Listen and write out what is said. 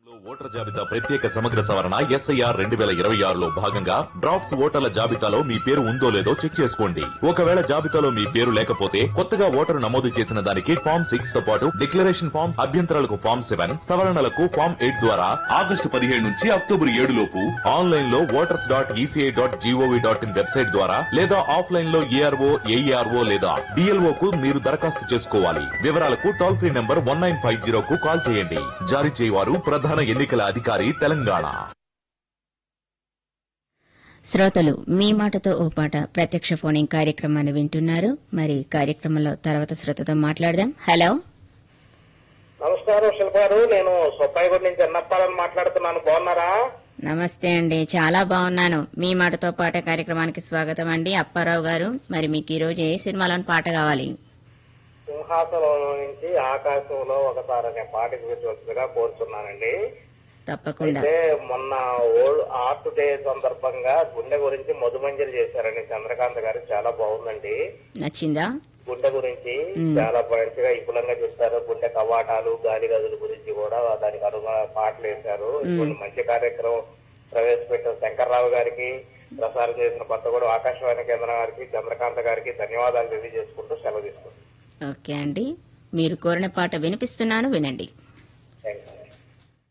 Voter జాబితా ప్రత్యేక సమగ్ర సవరణ ఎస్ఐఆర్ రెండు వేల ఇరవై ఆరులో భాగంగా డ్రాఫ్ట్స్ ఓటర్ల జాబితాలో మీ పేరు ఉందో లేదో చెక్ చేసుకోండి ఒకవేళ జాబితాలో మీ పేరు లేకపోతే కొత్తగా ఓటరు నమోదు చేసిన దానికి ఫామ్ సిక్స్ తో పాటు డిక్లరేషన్ ఫామ్ అభ్యంతరాలకు ఫామ్ సెవెన్ సవరణలకు ఫామ్ ఎయిట్ ద్వారా ఆగస్టు పదిహేడు నుంచి అక్టోబర్ ఏడు లోపు ఆన్లైన్ లో voters dot ECI dot GOV dot in website ద్వారా లేదా ఆఫ్లైన్ లో ఏఆర్ఓ ఏఈఆర్ఓ లేదా డిఎల్ఓ కు మీరు దరఖాస్తు చేసుకోవాలి వివరాలకు toll free number one nine five zero కు కాల్ చేయండి జారీ చేయవారు ప్రధాన ఎన్నికల అధికారి తెలంగాణ శ్రోతలు మీ మాటతో ఓ పాట ప్రత్యక్ష ఫోనింగ్ కార్యక్రమాన్ని వింటున్నారు మరి కార్యక్రమంలో తర్వాత శ్రోతతో మాట్లాడదాం హలో నమస్కారం శిల్ప గారు నేను సొప్పాయిగూడ నుంచి ఎన్నప్పాలని మాట్లాడుతున్నాను బాగున్నారా నమస్తే అండి చాలా బాగున్నాను మీ మాటతో పాట కార్యక్రమానికి స్వాగతం అండి అప్పారావు గారు మరి మీకు ఈ రోజు ఏ సినిమాలోని పాట కావాలి సింహాసనం నుంచి ఆకాశంలో ఒకసారి అనే పాట వినిపించవలసిందిగా కోరుతున్నానండి తప్పకుండా అయితే మొన్న ఓల్డ్ ఆర్ట్ డే సందర్భంగా గుండె గురించి మధుమంజరి చేశారండి చంద్రకాంత్ గారు చాలా బాగుందండి నచ్చిందా గుండె గురించి మ్మ్. చాలా మంచిగా విపులంగా చెప్తారు గుండె కవాటాలు గాలి గదుల గురించి కూడా దానికి అనుగుణ పాటలు వేశారు ఇటువంటి మంచి కార్యక్రమం ప్రవేశపెట్టిన శంకర్రావు గారికి ప్రసారం చేసిన కొత్త కూడా ఆకాశవాణి కేంద్రం గారికి చంద్రకాంత్ గారికి ధన్యవాదాలు తెలియజేసుకుంటూ సెలవు తీసుకుంటాం ఓకే అండి మీరు కోరిన పాట వినిపిస్తున్నాను వినండి థ్యాంక్ యూ